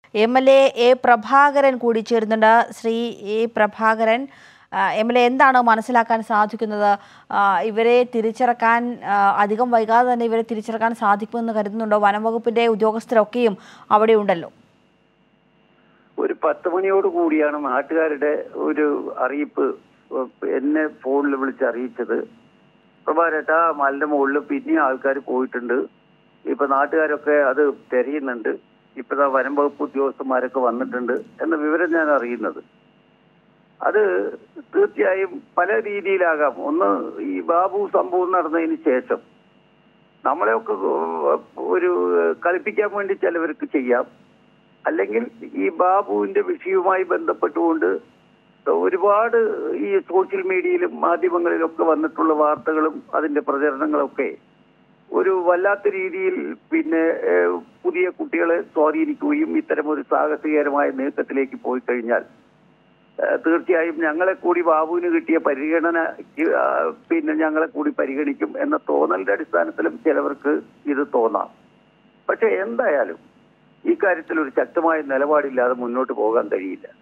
M L A A Prabhakaran കൂടി ചേരുന്നുണ്ട് Shri A Prabhakaran M L A എന്താണ് മനസ്സിലാക്കാൻ സാധിക്കുന്നത് ആ, ഇവരെ തിരിച്ചിറക്കാൻ ആ, അധികം വൈകാതെ തന്നെ ഇവരെ തിരിച്ചിറക്കാൻ സാധിക്കുമെന്ന് കരുതുന്നുണ്ടോ വനം വകുപ്പിന്റെ ഉദ്യോഗസ്ഥരൊക്കെയും അവിടെ ഉണ്ടല്ലോ ഒരു പത്ത് മണിയോട് കൂടിയാണ് നാട്ടുകാരുടെ ഒരു അറിയിപ്പ് എന്നെ ഫോണിൽ വിളിച്ച് അറിയിച്ചത് പ്രഭാരേട്ടാ മലിന്റെ മുകളിൽ പിന്നെ ആൾക്കാർ പോയിട്ടുണ്ട് ഇപ്പൊ നാട്ടുകാരൊക്കെ അത് തിരയുന്നുണ്ട് ഇപ്പൊ ദാ വനം വകുപ്പ് ഉദ്യോഗസ്ഥന്മാരൊക്കെ വന്നിട്ടുണ്ട് എന്ന വിവരം ഞാൻ അറിയുന്നത് അത് തീർച്ചയായും പല രീതിയിലാകാം ഒന്ന് ഈ ബാബു സംഭവം നടന്നതിന് ശേഷം നമ്മളെയൊക്കെ ഒരു കളിപ്പിക്കാൻ വേണ്ടി ചിലവർക്ക് ചെയ്യാം അല്ലെങ്കിൽ ഈ ബാബുവിന്റെ വിഷയവുമായി ബന്ധപ്പെട്ടുകൊണ്ട് ഒരുപാട് ഈ സോഷ്യൽ മീഡിയയിലും മാധ്യമങ്ങളിലൊക്കെ വന്നിട്ടുള്ള വാർത്തകളും അതിന്റെ പ്രചരണങ്ങളൊക്കെ ഒരു വല്ലാത്ത രീതിയിൽ പിന്നെ ഏഹ്, പുതിയ കുട്ടികളെ സ്വാധീനിക്കുകയും ഇത്തരം ഒരു സാഹസികരമായ നീക്കത്തിലേക്ക് പോയി കഴിഞ്ഞാൽ ഏഹ്, തീർച്ചയായും ഞങ്ങളെ കൂടി ബാബുവിന് കിട്ടിയ പരിഗണന ആ, പിന്നെ ഞങ്ങളെ കൂടി പരിഗണിക്കും എന്ന തോന്നലിന്റെ അടിസ്ഥാനത്തിലും ചിലവർക്ക് ഇത് തോന്നാം പക്ഷെ എന്തായാലും ഈ കാര്യത്തിൽ ഒരു ശക്തമായ നിലപാടില്ലാതെ മുന്നോട്ട് പോകാൻ കഴിയില്ല